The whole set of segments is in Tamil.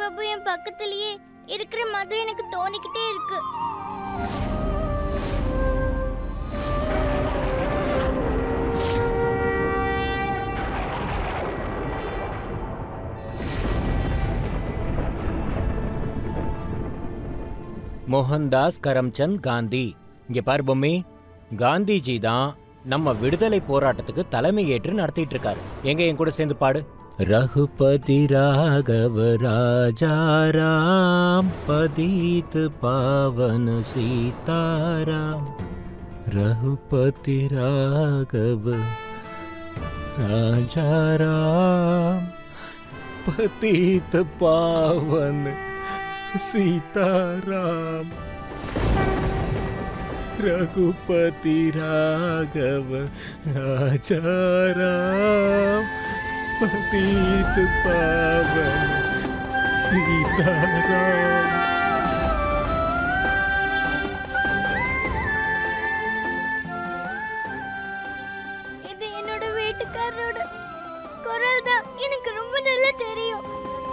பாபு என் பக்கத்திலேயே இருக்கிற மாதிரி எனக்கு தோணிக்கிட்டே இருக்கு மோகன்தாஸ் கரம்சந்த் காந்தி இங்க பாரு பொம்மி காந்திஜி தான் நம்ம விடுதலை போராட்டத்துக்கு தலைமை ஏற்று நடத்திட்டு இருக்காரு எங்க என் கூட சேர்ந்து பாடு ரகுபதி ராகவ ராஜாராம் பதித் பாவன சீதாராம் ரகுபதி ராகவ ராஜாராம் பதித் பாவன सीताराम रघुपति राघव राजा राम पतित पावन सीताराम இது என்னோட வீட்டுக்காரரோட குரல் தான் எனக்கு ரொம்ப நல்லா தெரியும்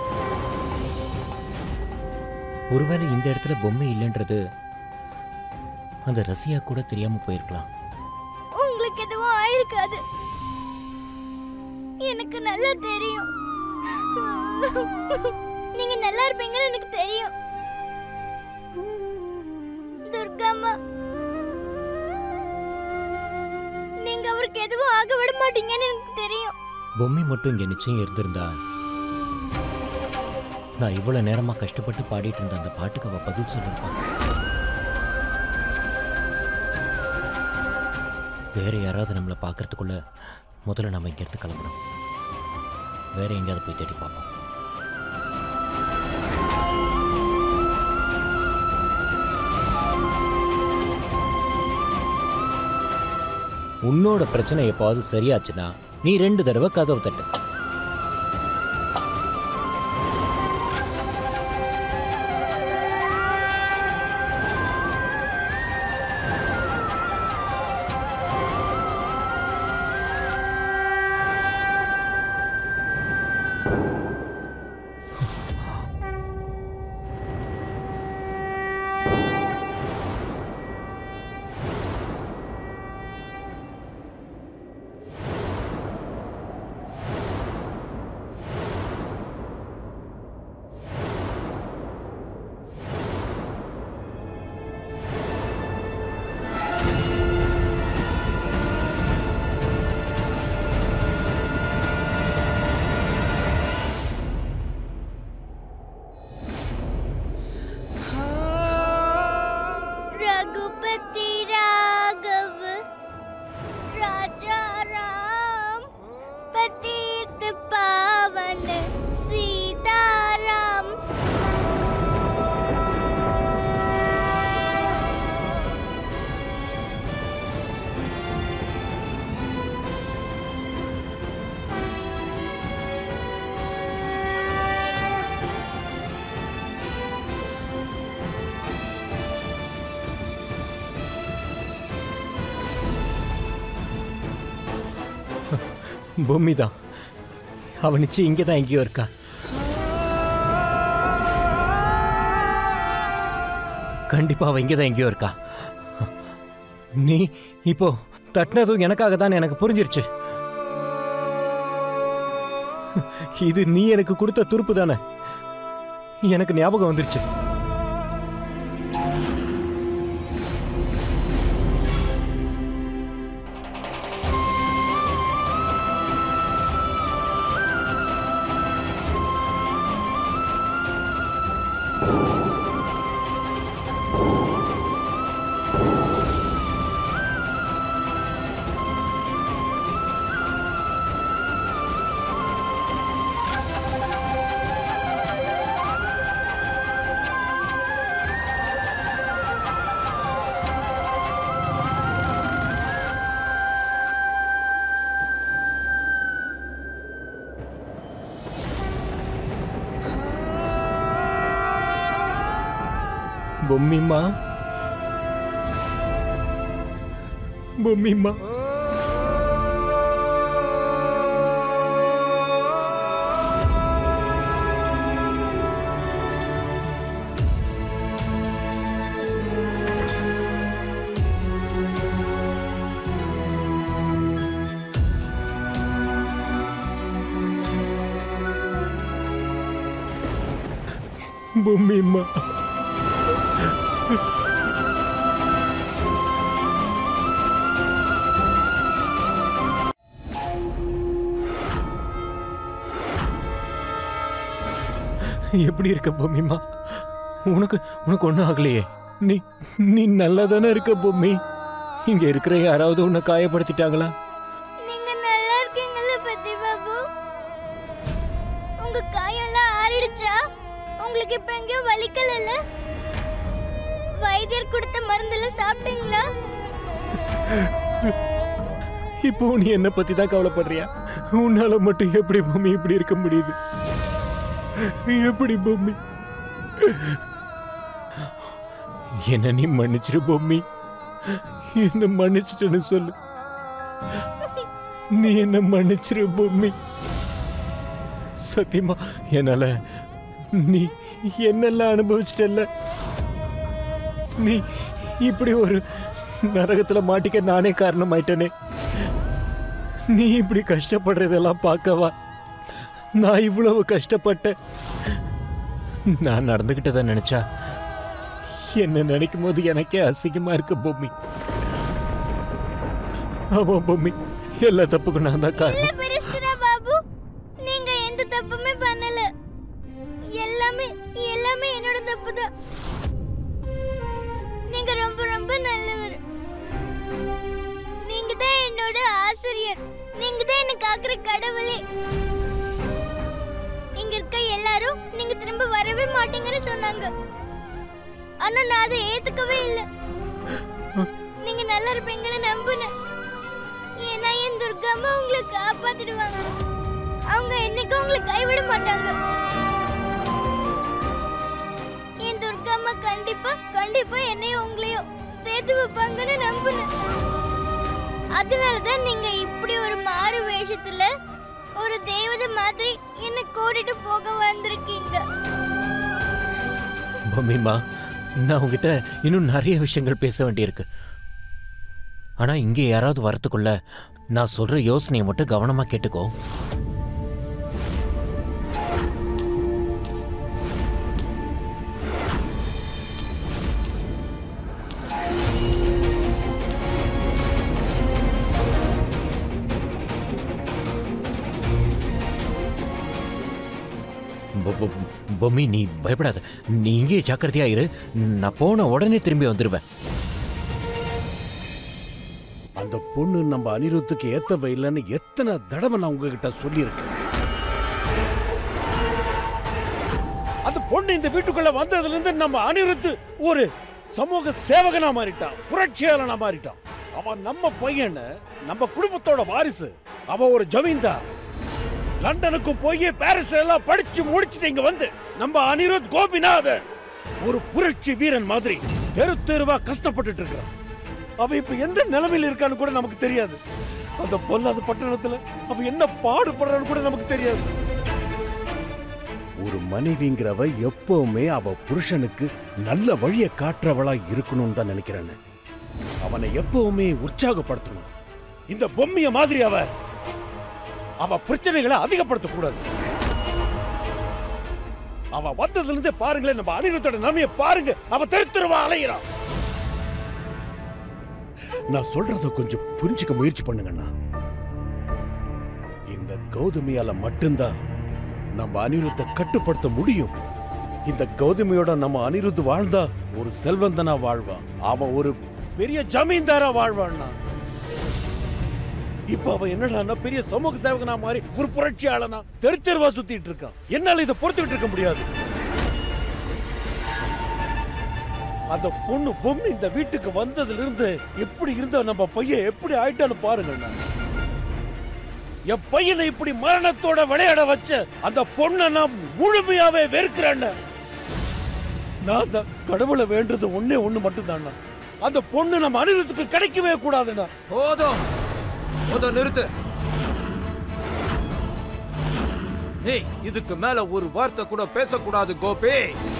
ஒருவேளை இந்த இடத்துல பொம்மை இல்லைன்றது அந்த ரசியா கூட தெரியாம போயிருக்கலாம் உங்களுக்கு எதுவும் ஆயிருக்காது எனக்கு நல்லா தெரியும் நீங்க நல்லா இருப்பீங்கன்னு எனக்கு தெரியும் துர்காம்மா நீங்க அவருக்கு எதுவும் ஆக விட மாட்டீங்கன்னு எனக்கு தெரியும் பொம்மை மட்டும் இங்க நிச்சயம் இருந்திருந்தா நான் இவ்வளவு நேரமா கஷ்டப்பட்டு பாடிட்டு இருந்த அந்த பாட்டுக்கு அவ பதில் சொல்லிருப்பான் வேற யாராவது நம்மளை பார்க்கறதுக்குள்ள முதல்ல நம்ம இங்க இருந்து கிளம்பணும் வேற எங்கேயாவது போய் தேடி பார்ப்போம் உன்னோட பிரச்சனை எப்பாவது சரியாச்சுன்னா நீ ரெண்டு தடவை கதவு தட்டு रघुपति राघव राजा राम पतित पावन सीताराम பொம்மி தான் அவ நிச்சயம் இங்கே தான் எங்கேயோ இருக்கா கண்டிப்பா அவ இங்கே தான் எங்கேயோ இருக்கா நீ இப்போ தட்டினதும் எனக்காக தான் எனக்கு புரிஞ்சிருச்சு இது நீ எனக்கு கொடுத்த துருப்பு தானே எனக்கு ஞாபகம் வந்துருச்சு பொம்மிம்மா பொம்மிம்மா பொம்மிம்மா எப்படி இருக்க பொம்மிம்மா உனக்கு உனக்கு ஒன்றும் ஆகலையே நீ நீ நல்லா தானே இருக்க பொம்மி இங்க இருக்கிற யாராவது உன்னை காயப்படுத்திட்டாங்களா நீங்க நல்லா இருக்கீங்கல்ல பத்தி பாபு உங்க காயெல்லாம் ஆறிடுச்சா உங்களுக்கு இப்ப எங்கேயும் வலிக்கலல்ல வைத்தியர் கொடுத்த மருந்தெல்லாம் சாப்பிட்டீங்களா இப்போ நீ என்ன பத்தி தான் கவலைப்படுறியா உன்னால மட்டும் எப்படி பொம்மி இப்படி இருக்க முடியுது எப்படி பொம்மி என்ன நீ மன்னிச்சிரு பொம்மி என்ன மன்னிச்சிட்டேன்னு சொல்லு நீ என்ன மன்னிச்சிரு பொம்மி சத்தியமா என்னால நீ என்னெல்லாம் அனுபவிச்சிட்டல்ல நீ இப்படி ஒரு நரகத்துல மாட்டிக்க நானே காரணமாயிட்டனே நீ இப்படி கஷ்டப்படுறதெல்லாம் பார்க்கவா நான் இவ்வளவு கஷ்டப்பட்டேன் நான் நடந்துகிட்டதை நினைச்சா என்ன நினைக்கும் போது எனக்கே அசிங்கமா இருக்கு பொம்மி ஆமா பொம்மி எல்லா தப்புக்கும் நான் தான் காரணம் இல்ல பெருசுரா பாபு நீங்க எந்த தப்புமே பண்ணல எல்லாமே எல்லாமே என்னோட தப்பு தான் நீங்க ரொம்ப ரொம்ப நல்லவர் நீங்க தான் என்னோட ஆசிரியர் நீங்க தான் என்ன காக்குற கடவுளே இங்க இருக்க எல்லாரும் நீங்க திரும்ப வரவே மாட்டீங்கன்னு சொன்னாங்க ஆனா நான் அதை ஏத்துக்கவே இல்லை நீங்க நல்லா இருப்பீங்கன்னு நம்பினேன் ஏன்னா என் துர்காமா உங்களை காப்பாத்திடுவாங்க அவங்க என்னைக்கும் உங்களை கைவிட மாட்டாங்க என் துர்காமா கண்டிப்பா கண்டிப்பா என்னையும் உங்களையும் சேர்த்து வைப்பாங்கன்னு நம்பினேன் அதனாலதான் நீங்க இப்படி ஒரு மாறு வேஷத்துல ஒரு தேவதை மாதிரி என்ன கூட்டிட்டு போக வந்திருக்கீங்க பொம்மிமா நான் உங்ககிட்ட இன்னும் நிறைய விஷயங்கள் பேச வேண்டியிருக்கு ஆனா இங்கே யாராவது வரத்துக்குள்ள நான் சொல்ற யோசனையை மட்டும் கவனமா கேட்டுக்கோ பொ- பொ- பொம்மி நீ பயப்படாத நீ இங்கே ஜாக்கிரதையா இரு நான் போன உடனே திரும்பி வந்துடுவேன் அந்த பொண்ணு நம்ம அனிருத்துக்கு ஏத்தவ இல்லைன்னு எத்தனை தடவை நான் உங்ககிட்ட சொல்லியிருக்கேன் அந்த பொண்ணு இந்த வீட்டுக்குள்ள வந்ததுல இருந்து நம்ம அனிருத்து ஒரு சமூக சேவகனா மாறிட்டான் புரட்சியாளனா மாறிட்டான் அவன் நம்ம பையன் நம்ம குடும்பத்தோட வாரிசு அவன் ஒரு ஜமீன்தார் லண்டனுக்கு போய் பாரிஸ் எல்லாம் படிச்சு முடிச்சுட்டு இங்க வந்து நம்ம அனிருத் கோபிநாத் ஒரு புரட்சி வீரன் மாதிரி தெரு தெருவா கஷ்டப்பட்டுட்டு இருக்கிறான் அவ இப்ப எந்த நிலைமையில இருக்கான்னு கூட நமக்கு தெரியாது அந்த பொல்லாத பட்டணத்துல அவ என்ன பாடுபடுறான்னு கூட நமக்கு தெரியாது ஒரு மனைவிங்கிறவ எப்பவுமே அவ புருஷனுக்கு நல்ல வழியை காட்டுறவளா இருக்கணும்னு தான் நினைக்கிறேன் அவனை எப்பவுமே உற்சாகப்படுத்தணும் இந்த பொம்மைய மாதிரி அவ அவ பிரச்சனைகளை அதிகப்படுத்த கூடாது அவ வந்ததுல இருந்தே பாருங்களேன் நம்ம அனிருத்தோட நிலைமைய பாருங்க அவ தெருத்தருவா அலையிறான் நான் சொல்றத கொஞ்சம் புரிஞ்சுக்க முயற்சி பண்ணுங்கண்ணா இந்த கௌதமியால மட்டும்தான் நம்ம அனிருத்தை கட்டுப்படுத்த முடியும் இந்த கௌதமியோட நம்ம அனிருத் வாழ்ந்தா ஒரு செல்வந்தனா வாழ்வான் அவன் ஒரு பெரிய ஜமீன்தாரா வாழ்வான்னா இப்ப அவன் என்னடான்னா பெரிய சமூக சேவகனா மாதிரி ஒரு புரட்சியாளனா தெரு தெருவா சுத்திட்டு இருக்கான் என்னால இதை பொறுத்துக்கிட்டு இருக்க முடியாது அந்த பொண்ணு பொம்மை இந்த வீட்டுக்கு வந்ததுல இருந்து எப்படி இருந்த நம்ம பையன் எப்படி ஆயிட்டான்னு பாருங்க என் பையனை இப்படி மரணத்தோட விளையாட வச்ச அந்த பொண்ணை நான் முழுமையாவே வெறுக்கிறேன் நான் தான் கடவுளை வேண்டது ஒண்ணே ஒண்ணு மட்டும்தாண்ணா அந்த பொண்ணு நம்ம அனிருத்துக்கு கிடைக்கவே கூடாதுண்ணா போதும் போதும் நிறுத்து ஏய் இதுக்கு மேல ஒரு வார்த்தை கூட பேசக்கூடாது கோபி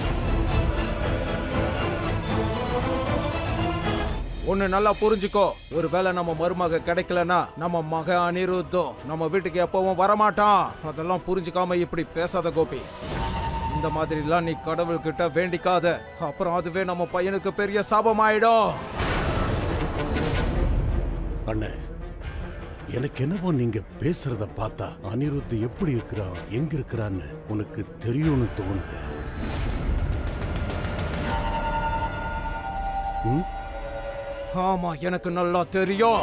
ஒண்ணு நல்லா புரிஞ்சுக்கோ ஒருவேளை நம்ம மருமக கிடைக்கலனா நம்ம மக அனிருத்தும் நம்ம வீட்டுக்கு எப்பவும் வரமாட்டான் அதெல்லாம் புரிஞ்சுக்காம இப்படி பேசாத கோபி இந்த மாதிரிலாம் நீ கடவுள்கிட்ட வேண்டிக்காத அப்புறம் அதுவே நம்ம பையனுக்கு பெரிய சாபமாயிடும் அண்ணே எனக்கு என்னவோ நீங்க பேசுறத பார்த்தா அனிருத் எப்படி இருக்கிறான் எங்க இருக்கிறான்னு உனக்கு தெரியும்னு தோணுது ம்? ஆமா எனக்கு நல்லா தெரியும்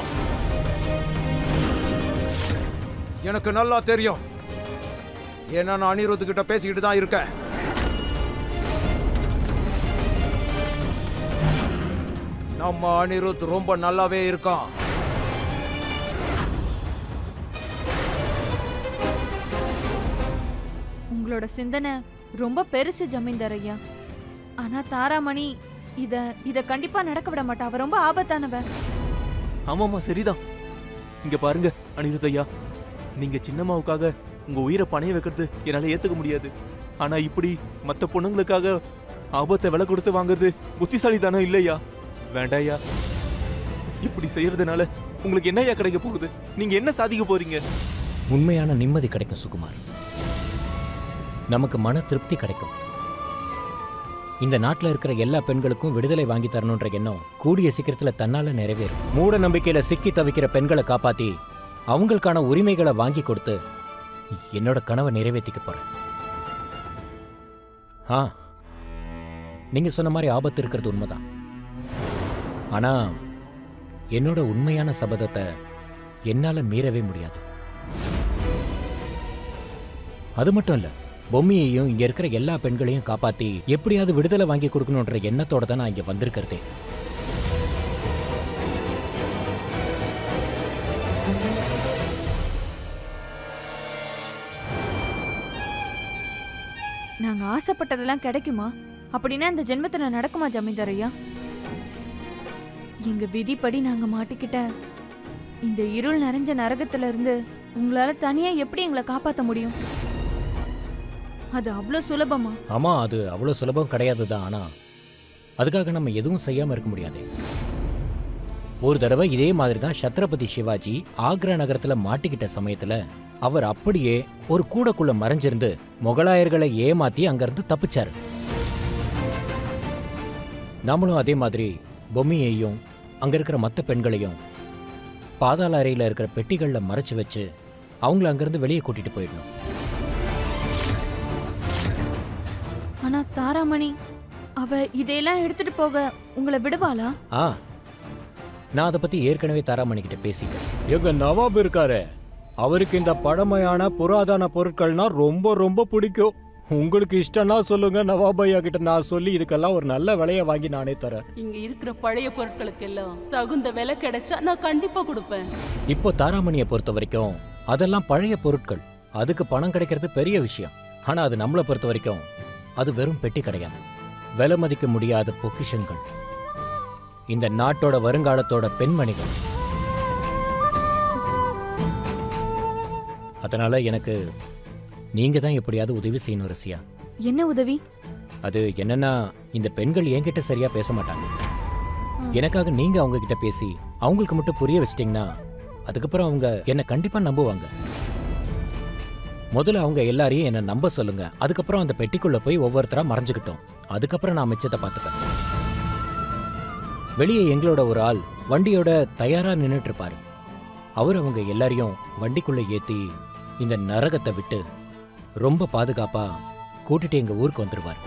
எனக்கு நல்லா தெரியும் ஏன்னா நான் அனிருத் கிட்ட பேசிக்கிட்டு தான் இருக்கேன் நம்ம அனிருத் ரொம்ப நல்லாவே இருக்கான் உங்களோட சிந்தனை ரொம்ப பெருசு ஜமீன்தார் ஐயா ஆனா தாராமணி இத இத கண்டிப்பா நடக்க விட மாட்டா அவ ரொம்ப ஆபத்தானவ ஆமாமா சரிதான் இங்க பாருங்க அனிருத் ஐயா நீங்க சின்னம்மாவுக்காக உங்க உயிரை பணைய வைக்கிறது என்னால ஏத்துக்க முடியாது ஆனா இப்படி மத்த பொண்ணுங்களுக்காக ஆபத்தை விலை கொடுத்து வாங்குறது புத்திசாலிதானே இல்லையா வேண்டாயா இப்படி செய்யறதுனால உங்களுக்கு என்னய்யா கிடைக்க போகுது நீங்க என்ன சாதிக்க போறீங்க உண்மையான நிம்மதி கிடைக்கும் சுகுமார் நமக்கு மன திருப்தி கிடைக்கும் இந்த நாட்டில் இருக்கிற எல்லா பெண்களுக்கும் விடுதலை வாங்கி தரணுன்ற எண்ணம் கூடிய சீக்கிரத்துல தன்னால நிறைவேறும் மூட நம்பிக்கையில சிக்கி தவிக்கிற பெண்களை காப்பாத்தி அவங்களுக்கான உரிமைகளை வாங்கி கொடுத்து என்னோட கனவை நிறைவேற்றிக்க போறேன் ஆ நீங்க சொன்ன மாதிரி ஆபத்து இருக்கிறது உண்மைதான் ஆனா என்னோட உண்மையான சபதத்தை என்னால மீறவே முடியாது அது மட்டும் இல்ல பொம்மியையும் இங்க இருக்கிற எல்லா பெண்களையும் காப்பாத்தி எப்படியாவது விடுதலை வாங்கி கொடுக்கணுன்ற எண்ணத்தோட தான் நான் இங்க வந்திருக்கிறதே நாங்க ஆசைப்பட்டதெல்லாம் கிடைக்குமா அப்படின்னா இந்த ஜென்மத்துல நடக்குமா ஜமீன்தார் ஐயா எங்க விதிப்படி நாங்க மாட்டிக்கிட்ட இந்த இருள் நிறைஞ்ச நரகத்துல இருந்து உங்களால தனியா எப்படி எங்களை காப்பாத்த முடியும் அது அவ்வளோ சுலபமா ஆமா அது அவ்வளவு சுலபம் கிடையாது தான் ஆனா அதுக்காக நம்ம எதுவும் செய்யாம இருக்க முடியாது ஒரு தடவை இதே மாதிரி தான் சத்ரபதி சிவாஜி ஆக்ரா நகரத்துல மாட்டிக்கிட்ட சமயத்துல அவர் அப்படியே ஒரு கூடக்குள்ள மறைஞ்சிருந்து முகலாயர்களை ஏமாத்தி அங்கிருந்து தப்பிச்சாரு நாமளும் அதே மாதிரி பொம்மியையும் அங்க இருக்கிற மற்ற பெண்களையும் பாதாள அறையில இருக்கிற பெட்டிகள்ல மறைச்சு வச்சு அவங்கள அங்கிருந்து வெளியே கூட்டிட்டு போயிடணும் ஆனா தாராமணி அவ இதையெல்லாம் எடுத்துட்டு போக உங்களை விடுவாளா ஆ நான் அதை பத்தி ஏற்கனவே தாராமணி கிட்ட பேசிட்டேன் எங்க நவாப் இருக்காரு அவருக்கு இந்த பழமையான புராதன பொருட்கள்னா ரொம்ப ரொம்ப பிடிக்கும் உங்களுக்கு இஷ்டம்னா சொல்லுங்க நவாப் ஐயா கிட்ட நான் சொல்லி இதுக்கெல்லாம் ஒரு நல்ல விலையை வாங்கி நானே தரேன் இங்க இருக்கிற பழைய பொருட்களுக்கெல்லாம் தகுந்த விலை கிடைச்சா நான் கண்டிப்பா கொடுப்பேன் இப்போ தாராமணியை பொறுத்த வரைக்கும் அதெல்லாம் பழைய பொருட்கள் அதுக்கு பணம் கிடைக்கிறது பெரிய விஷயம் ஆனா அது நம்மளை பொறுத்த வரைக்கும் அது வெறும் பெட்டி கிடையாது விலை மதிக்க முடியாத பொக்கிஷங்கள் இந்த நாட்டோட வருங்காலத்தோட பெண்மணிகள் அதனால எனக்கு நீங்க தான் எப்படியாவது உதவி செய்யணும் ரசியா என்ன உதவி அது என்னன்னா இந்த பெண்கள் என்கிட்ட சரியா பேச மாட்டாங்க எனக்காக நீங்க அவங்க கிட்ட பேசி அவங்களுக்கு மட்டும் புரிய வச்சிட்டீங்கன்னா அதுக்கப்புறம் அவங்க என்ன கண்டிப்பா நம்புவாங்க முதல்ல அவங்க எல்லாரையும் என்ன நம்ப சொல்லுங்க அதுக்கப்புறம் அந்த பெட்டிக்குள்ள போய் ஒவ்வொருத்தரா மறைஞ்சுக்கிட்டோம் அதுக்கப்புறம் நான் மிச்சத்தை பார்த்துப்பேன் வெளியே எங்களோட ஒரு ஆள் வண்டியோட தயாரா நின்னுட்டு இருப்பாரு அவர் அவங்க எல்லாரையும் வண்டிக்குள்ள ஏத்தி இந்த நரகத்தை விட்டு ரொம்ப பாதுகாப்பா கூட்டிட்டு எங்க ஊருக்கு வந்துருவார்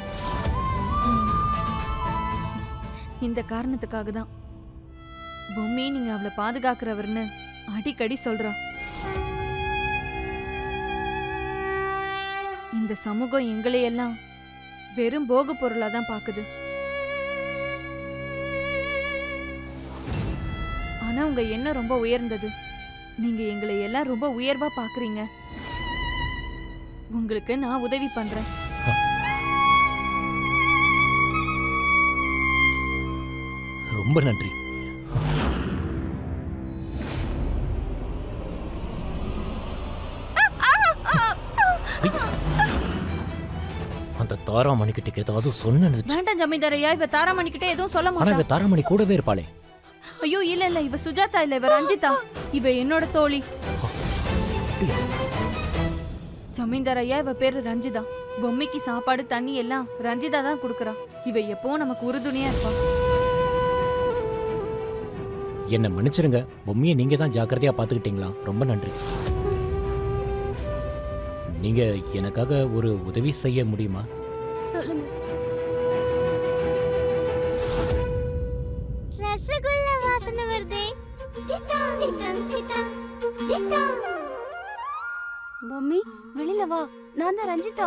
இந்த காரணத்துக்காக தான் பொம்மி நீங்க அவளை பாதுகாக்கிறவர்னு அடிக்கடி சொல்றா இந்த சமூகம் எங்களையெல்லாம் வெறும் போக பொருளா தான் பாக்குது ஆனா உங்க எண்ணம் ரொம்ப உயர்ந்தது நீங்க எங்களை எல்லாம் ரொம்ப உயர்வா பாக்குறீங்க உங்களுக்கு நான் உதவி பண்றேன் ரொம்ப நன்றி அந்த தாராமணி கிட்ட ஏதாவது சொன்னு வேண்டாம் ஜமீன்தார் ஐயா இவ தாராமணி கிட்ட எதுவும் சொல்ல ஆனா மாட்டா இந்த தாராமணி கூடவே இருப்பாளே ஐயோ இல்ல இல்ல இவ சுஜாதா இல்ல இவ ரஞ்சிதா இவ என்னோட தோழி ஜமீன்தார் ஐயா இவ பேரு ரஞ்சிதா பொம்மைக்கு சாப்பாடு தண்ணி எல்லாம் ரஞ்சிதா தான் கொடுக்கறா இவ எப்பவும் நமக்கு உறுதுணையா இருப்பா என்ன மன்னிச்சிருங்க பொம்மையை நீங்க தான் ஜாக்கிரதையா பாத்துக்கிட்டீங்களா ரொம்ப நன்றி நீங்க எனக்காக ஒரு உதவி செய்ய முடியுமா சொல்லுங்க ரசகுல்லா வாசனை வருதே திட்டா திட்டா திட்டா திட்டா மம்மி வெளியில வா நான் தான் ரஞ்சிதா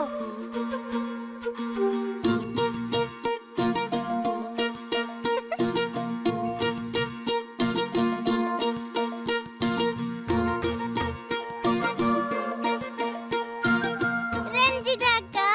ரஞ்சிதா அக்கா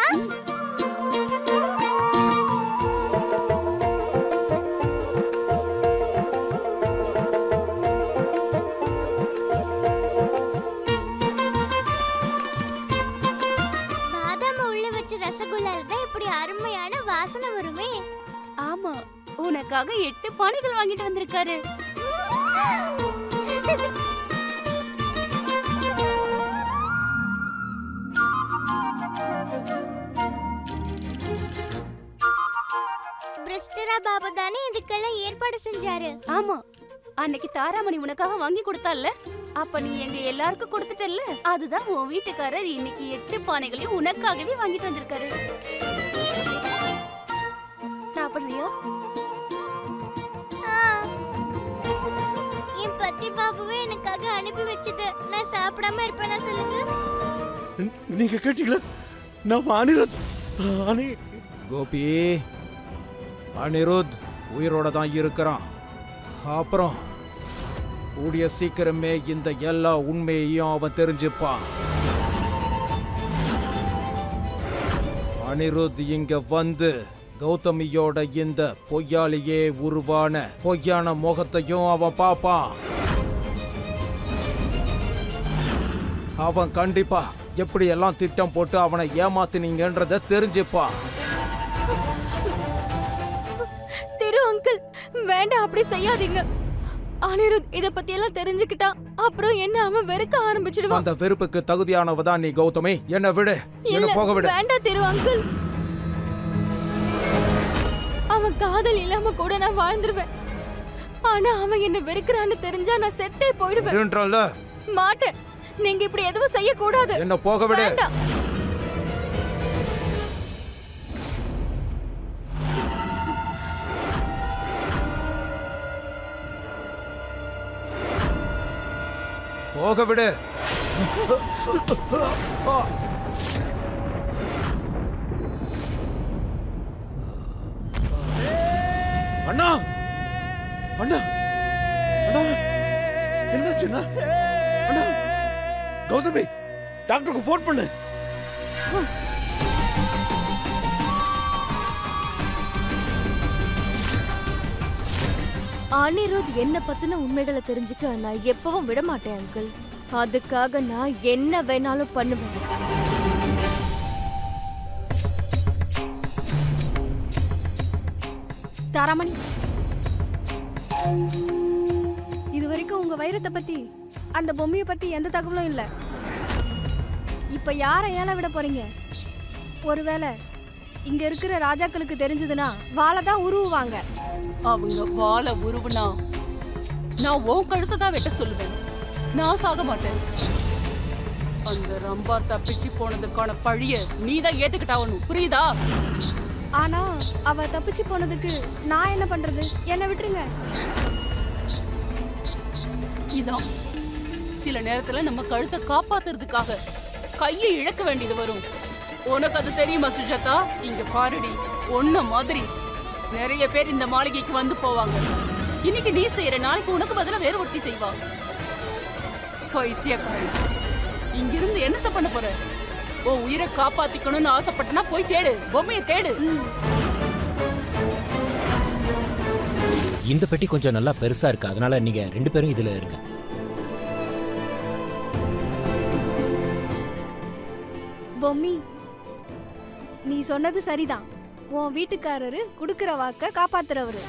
பாதாம் உள்ள வச்ச ரசகுல்லால தான் இப்படி அருமையான வாசனை வருமே ஆமா உனக்காக எட்டு பானைகள் வாங்கிட்டு வந்திருக்காரு பிரிஸ்டரா பாபா தானே இதுக்கெல்லாம் ஏற்பாடு செஞ்சாரு ஆமா அன்னைக்கு தாராமணி உனக்காக வாங்கி கொடுத்தால அப்ப நீ எங்க எல்லாருக்கும் கொடுத்துட்டல்ல அதுதான் உன் வீட்டுக்காரர் இன்னைக்கு எட்டு பானைகளையும் உனக்காகவே வாங்கிட்டு வந்திருக்காரு சாப்பிடுறியா ஆ. என் பத்தி பாபுவே எனக்காக அனுப்பி வச்சது நான் சாப்பிடாம இருப்பேனா சொல்லுங்க நீங்க கேட்டீங்களா நம்ம அனிருத் அனி கோபி அனிருத் உயிரோட தான் இருக்கிறான் அப்புறம் கூடிய சீக்கிரமே இந்த எல்லா உண்மையையும் அவன் தெரிஞ்சுப்பான் அனிருத் இங்க வந்து கௌதமியோட இந்த பொய்யாலேயே உருவான பொய்யான முகத்தையும் அவன் பார்ப்பான் அவன் கண்டிப்பா எப்படி எல்லாம் திட்டம் போட்டு அவனை ஏமாத்தினீங்கன்றத தெரிஞ்சுப்பான் திரு அங்கிள் வேண்டாம் அப்படி செய்யாதீங்க அனிருத் இத பத்தி எல்லாம் தெரிஞ்சுக்கிட்டா அப்புறம் என்ன அவன் வெறுக்க ஆரம்பிச்சிடுவான் அந்த வெறுப்புக்கு தகுதியானவ தான் நீ கௌதமி என்ன விடு என்ன இல்ல போக விடு வேண்டாம் திரு அங்கிள் அவன் காதல் இல்லாம கூட நான் வாழ்ந்துருவேன் ஆனா அவன் என்ன வெறுக்கிறான்னு தெரிஞ்சா நான் செத்தே போயிடுவேன் விடுன்றல்ல மாட்டேன் நீங்க இப்படி எதுவும் செய்ய கூடாது என்ன போக விடு வேண்டாம் போக விடு அண்ணா அண்ணா அண்ணா என்னாச்சுண்ணா அண்ணா கௌதமி டாக்டருக்கு ஃபோன் பண்ணு அனிருத் என்ன பத்தின உண்மைகளை தெரிஞ்சுக்க நான் எப்பவும் விட மாட்டேன் அங்கிள் அதுக்காக நான் என்ன வேணாலும் பண்ணுவேன் தாராமணி இது வரைக்கும் உங்க வைரத்தை பத்தி அந்த பொம்மையை பத்தி எந்த தகவலும் இல்ல இப்ப யாரை ஏல விட போறீங்க ஒருவேளை இங்க இருக்கிற ராஜாக்களுக்கு தெரிஞ்சதுன்னா வாழை தான் உருவுவாங்க அவங்க வாழை உருவுனா நான் உன் கழுத்தை தான் வெட்ட சொல்லுவேன் நான் சாக மாட்டேன் அந்த ரம்பார் தப்பிச்சு போனதுக்கான பழிய நீ தான் ஏத்துக்கிட்டாவணும் புரியுதா ஆனா அவ தப்பிச்சு போனதுக்கு நான் என்ன பண்றது என்ன விட்டுருங்க இதான் சில நேரத்துல நம்ம கழுத்தை காப்பாத்துறதுக்காக கையை இழக்க வேண்டியது வரும் உனக்கு அது தெரியுமா சுஜாதா இங்க பாருடி ஒன்ன மாதிரி நிறைய பேர் இந்த மாளிகைக்கு வந்து போவாங்க இன்னைக்கு நீ செய்யற நாளைக்கு உனக்கு பதிலா வேற ஒருத்தி செய்வா பைத்தியக்காரி இங்கிருந்து என்னத்த பண்ண போற ஓ உயிரை காப்பாத்திக்கணும்னு ஆசைப்பட்டனா போய் தேடு பொம்மையை தேடு இந்த பெட்டி கொஞ்சம் நல்லா பெருசா இருக்கு அதனால நீங்க ரெண்டு பேரும் இதுல இருங்க பொம்மி நீ சொன்னது சரிதான் உன் வீட்டுக்காரரு குடுக்கிற வாக்க காப்பாத்துறவரு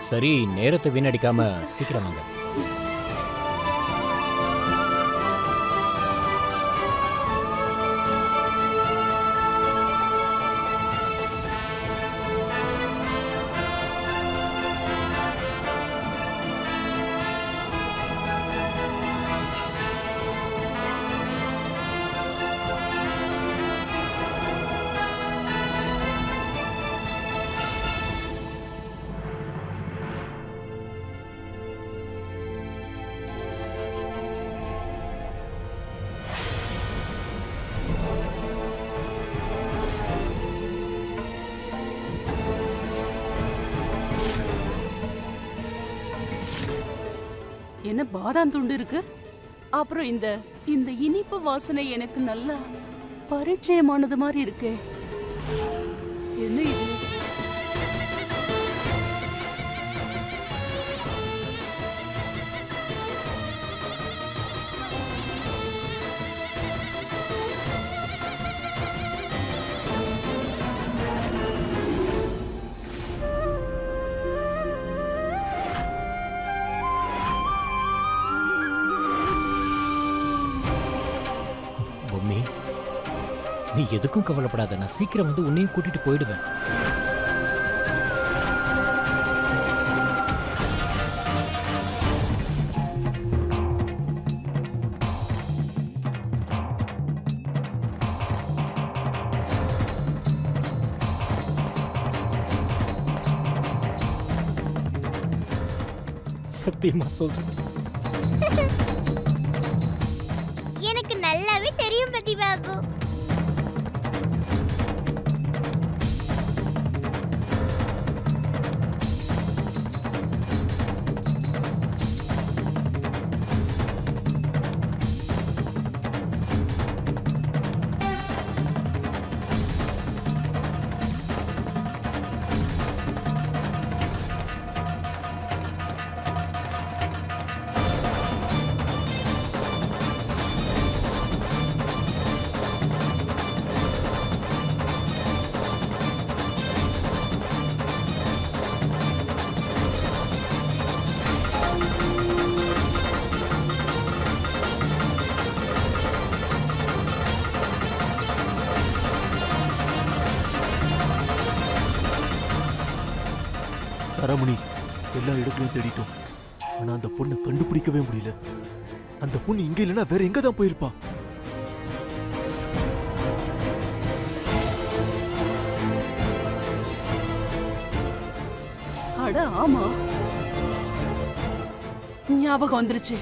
சரி நேரத்தை வீணடிக்காம சீக்கிரம் வாங்க என்ன பாதாம் துண்டு இருக்கு அப்புறம் இந்த இந்த இனிப்பு வாசனை எனக்கு நல்லா பரிச்சயமானது மாதிரி இருக்கே என்ன இது பொம்மி நீ எதுக்கும் கவலைப்படாத நான் சீக்கிரம் வந்து உன்னையும் கூட்டிட்டு போயிடுவேன் சத்தியமா சொல்றேன் எனக்கு நல்லாவே தெரியும் பதி பாபு தரமணி எல்லா இடத்துலயும் தேடிட்டோம் ஆனா அந்த பொண்ணை கண்டுபிடிக்கவே முடியல அந்த பொண்ணு இங்க இல்லைன்னா வேற எங்க தான் போயிருப்பா அட ஆமா ஞாபகம் வந்துருச்சு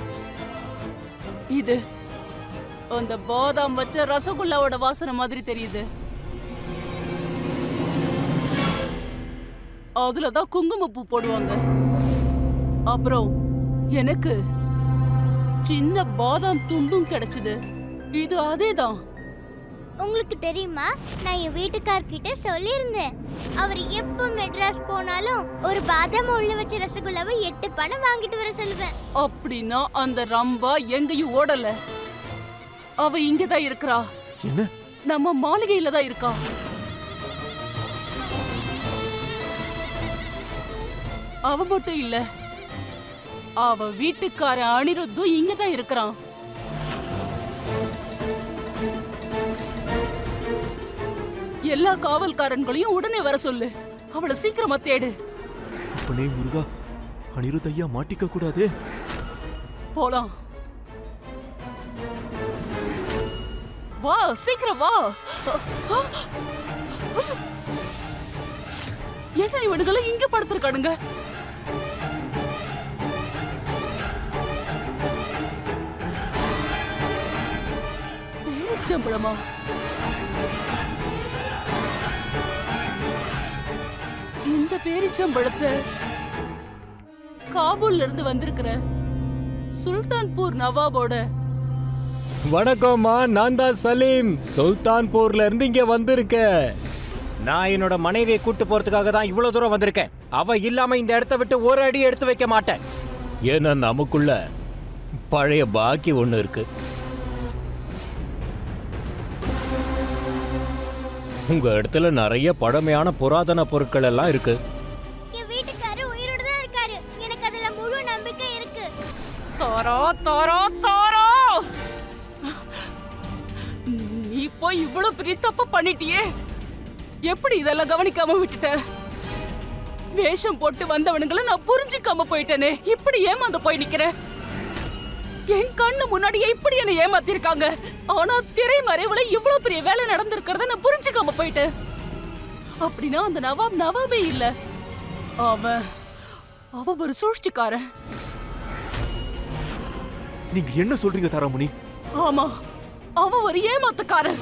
இது அந்த பாதாம் வச்ச ரசகுல்லாவோட வாசனை மாதிரி தெரியுது அதுலதான் குங்குமப்பூ போடுவாங்க அப்புறம் எனக்கு சின்ன பாதாம் துண்டும் கிடைச்சது இது அதேதான் உங்களுக்கு தெரியுமா நான் என் வீட்டுக்கார்கிட்ட சொல்லியிருந்தேன் அவர் எப்போ மெட்ராஸ் போனாலும் ஒரு பாதாம் உள்ள வச்ச ரசகுல்லாவை எட்டு பணம் வாங்கிட்டு வர சொல்லுவேன் அப்படின்னா அந்த ரம்பா எங்கேயும் ஓடல அவ இங்கதான் இருக்கிறா என்ன நம்ம மாளிகையில தான் இருக்கா அவ மட்டும் இல்ல அவ வீட்டுக்கார அனிருத்தும் இங்கதான் இருக்கிறான் எல்லா காவல்காரன்களையும் உடனே வர சொல்லு அவளை சீக்கிரமா தேடு அப்பனே முருகா அனிருத் ஐயா மாட்டிக்க கூடாதே போலாம் வா சீக்கிரம் வா என்ன இவனுங்களை இங்க படுத்திருக்கானுங்க பேரிச்சம்பழமா இந்த பேரிச்சம்பழத்தை காபூல்ல இருந்து வந்திருக்கிற சுல்தான்பூர் நவாபோட வணக்கம்மா நான் தான் சலீம் சுல்தான்பூர்ல இருந்து இங்க வந்திருக்கேன் நான் என்னோட மனைவியை கூட்டு போறதுக்காக தான் இவ்வளவு தூரம் வந்திருக்கேன் அவ இல்லாம இந்த இடத்த விட்டு ஒரு அடி எடுத்து வைக்க மாட்டேன் ஏன்னா நமக்குள்ள பழைய பாக்கி ஒண்ணு இருக்கு உங்க இடத்துல நிறைய பழமையான புராதன பொருட்கள் எல்லாம் இருக்கு என் வீட்டுக்காரர் உயிரோட தாரா தாரா நீ போய் இவ்வளவு பெரிய தப்பு பண்ணிட்டியே எப்படி இதெல்லாம் கவனிக்காம விட்டுட்ட வேஷம் போட்டு வந்தவனுங்களை நான் புரிஞ்சுக்காம போயிட்டேனே இப்படி ஏமாந்து போய் நிக்கிறேன் என் கண்ணு முன்னாடியே இப்படி என்ன ஏமாத்திருக்காங்க ஆனா திரை மறைவுல இவ்வளவு பெரிய வேலை நடந்திருக்கிறத நான் புரிஞ்சுக்காம போயிட்டேன் அப்படின்னா அந்த நவாப் நவாபே இல்ல அவன் அவ ஒரு சூழ்ச்சிக்காரன் நீங்க என்ன சொல்றீங்க தாராமணி ஆமா அவன் ஒரு ஏமாத்துக்காரன்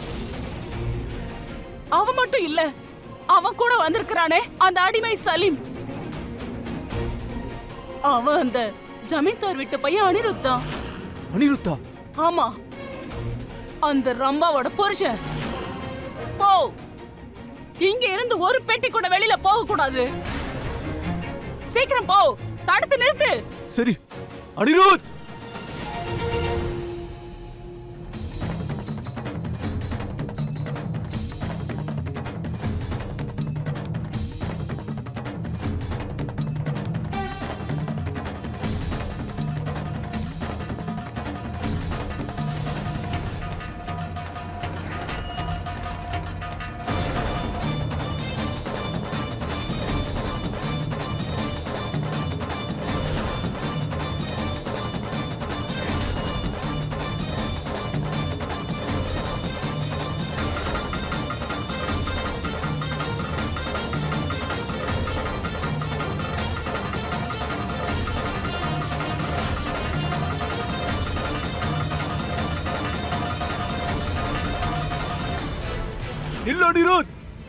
அவன் மட்டும் இல்ல அவன் கூட வந்திருக்கிறானே அந்த அடிமை சலீம் அவன் அந்த ஜமீன்தார் வீட்டு பையன் அனிருத் தான் அனிருத்தா ஆமா அந்த ரம்பாவோட புருஷன் போ இங்க இருந்து ஒரு பெட்டி கூட வெளியில போக கூடாது சீக்கிரம் போ தடுத்து நிறுத்து சரி அனிருத் நில்லு அனிருத்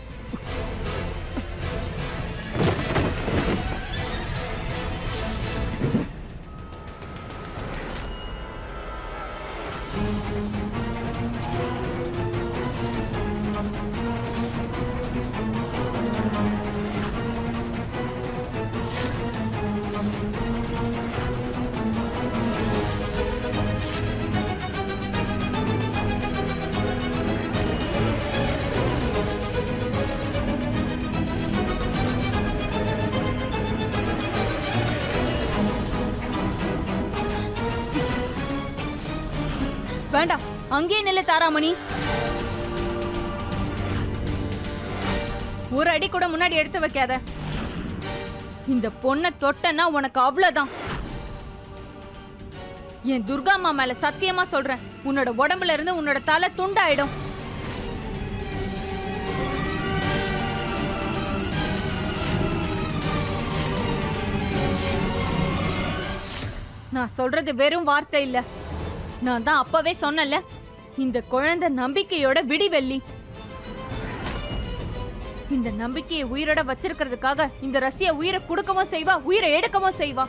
வேண்டாம் அங்கேயே நில்லு தாராமணி ஒரு அடி கூட முன்னாடி எடுத்து வைக்காத இந்த பொண்ணை தொட்டனா உனக்கு அவ்வளவுதான் என் துர்காம்மா மேல சத்தியமா சொல்றேன் உன்னோட உடம்புல இருந்து உன்னோட தலை துண்டாயிடும் நான் சொல்றது வெறும் வார்த்தை இல்ல நான் தான் அப்பவே சொன்னல இந்த குழந்தை நம்பிக்கையோட விடிவெள்ளி இந்த நம்பிக்கையை உயிரோட வச்சிருக்கிறதுக்காக இந்த ரசிய உயிரை கொடுக்கவும் செய்வா உயிரை எடுக்கவும் செய்வா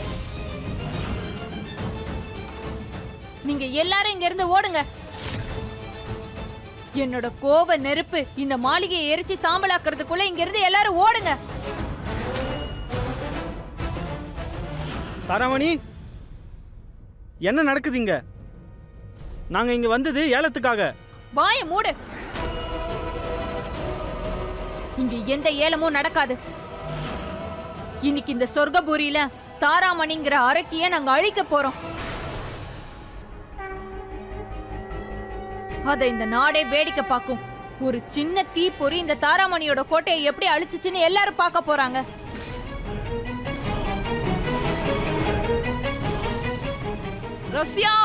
நீங்க எல்லாரும் இங்க இருந்து ஓடுங்க என்னோட கோவ நெருப்பு இந்த மாளிகையை எரிச்சு சாம்பலாக்குறதுக்குள்ள இங்க இருந்து எல்லாரும் ஓடுங்க தாராமணி என்ன நடக்குது இங்க நாங்க இங்க வந்தது ஏலத்துக்காக வாய மூடு இங்க எந்த ஏலமும் நடக்காது இன்னைக்கு இந்த சொர்க்கபுரியில தாராமணிங்கிற அரக்கிய நாங்க அழிக்க போறோம் அத இந்த நாடே வேடிக்கை பார்க்கும் ஒரு சின்ன தீப்பொறி இந்த தாராமணியோட கோட்டையை எப்படி அழிச்சுச்சுன்னு எல்லாரும் பார்க்க போறாங்க ரஷ்யா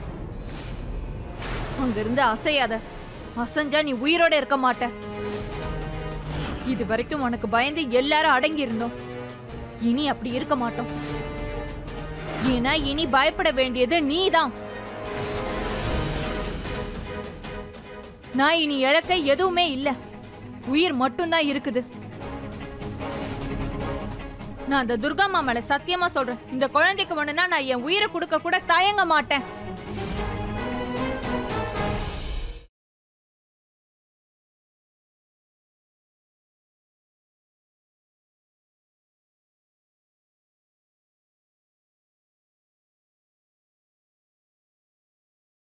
அங்கிருந்து அசையாத அசஞ்சா நீ உயிரோட இருக்க மாட்ட இது வரைக்கும் உனக்கு பயந்து எல்லாரும் அடங்கி இருந்தோம் இனி அப்படி இருக்க மாட்டோம் ஏன்னா இனி பயப்பட வேண்டியது நீதான் நான் இனி இழக்க எதுவுமே இல்ல உயிர் மட்டும்தான் இருக்குது நான் அந்த துர்காம்மா மேல சத்தியமா சொல்றேன் இந்த குழந்தைக்கு ஒண்ணுனா நான் என் உயிரை கொடுக்க கூட தயங்க மாட்டேன்